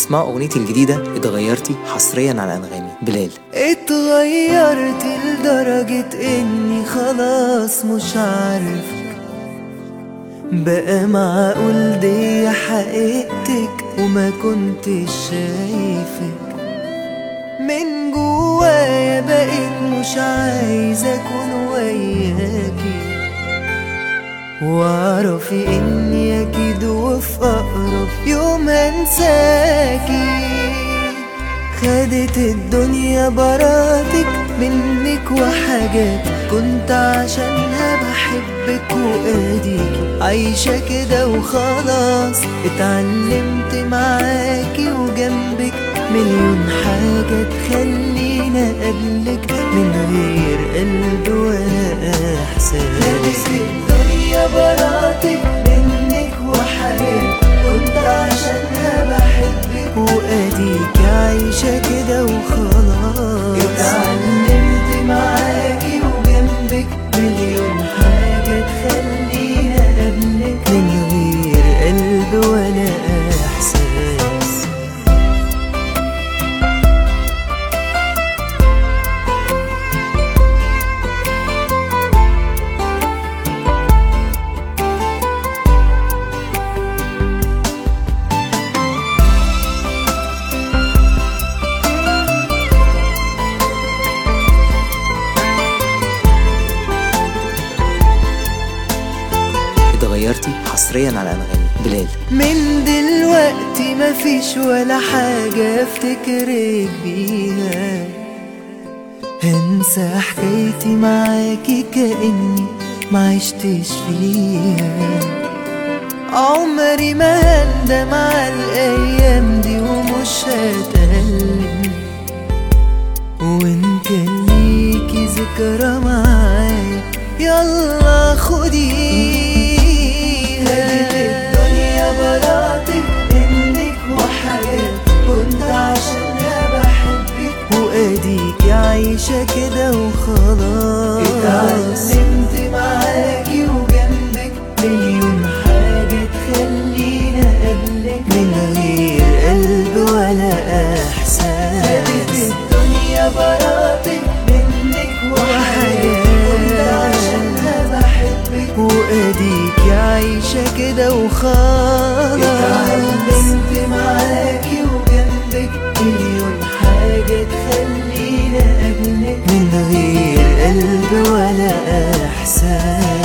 اسمعوا اغنيتي الجديدة اتغيرتي حصريا على انغامي بلال اتغيرت لدرجة اني خلاص مش عارفك بقى معقول دي حقيقتك وما كنتش شايفك من جوايا بقيت مش عايز اكون وياكي واعرفي اني اكيد وفي اقرب يوم هنساكي خدت الدنيا براتك منك وحاجات كنت عشانها بحبك واديكي عايشة كده وخلاص اتعلمت معاكي وجنبك مليون حاجة تخلينا قبلك من غير قلب ولا احساس خدت الدنيا براتك منك وحاجات كنت عشانها بحبك واديك عايشة كده وخلاص اتعلمت معاكي وجنبك مليون حاجة تخلينا قبلك من غير قلب ولا احساس اتغيرتي حصريا على انغامي بلال من دلوقتي مفيش ولا حاجة افتكرك بيها هنسى حكايتي معاكي كأني ما عشتش فيها عمري ما هندم على الأيام دي ومش هتألم وإن كان ليكي ذكرى معايا يلا خديها الدنيا براتك منك وحاجات كنت عشانها بحبك واديك عايشة كده وخلاص اتعلمت معاكي وجنبك مليون حاجة تخلينا قبلك من غير قلب ولا احساس الدنيا براتك منك وحاجات كنت عشانها بحبك واديك عايشة كده وخلاص اتعلمت معاكي وجنبك مليون حاجة تخلينا قبلك من غير قلب ولا احساس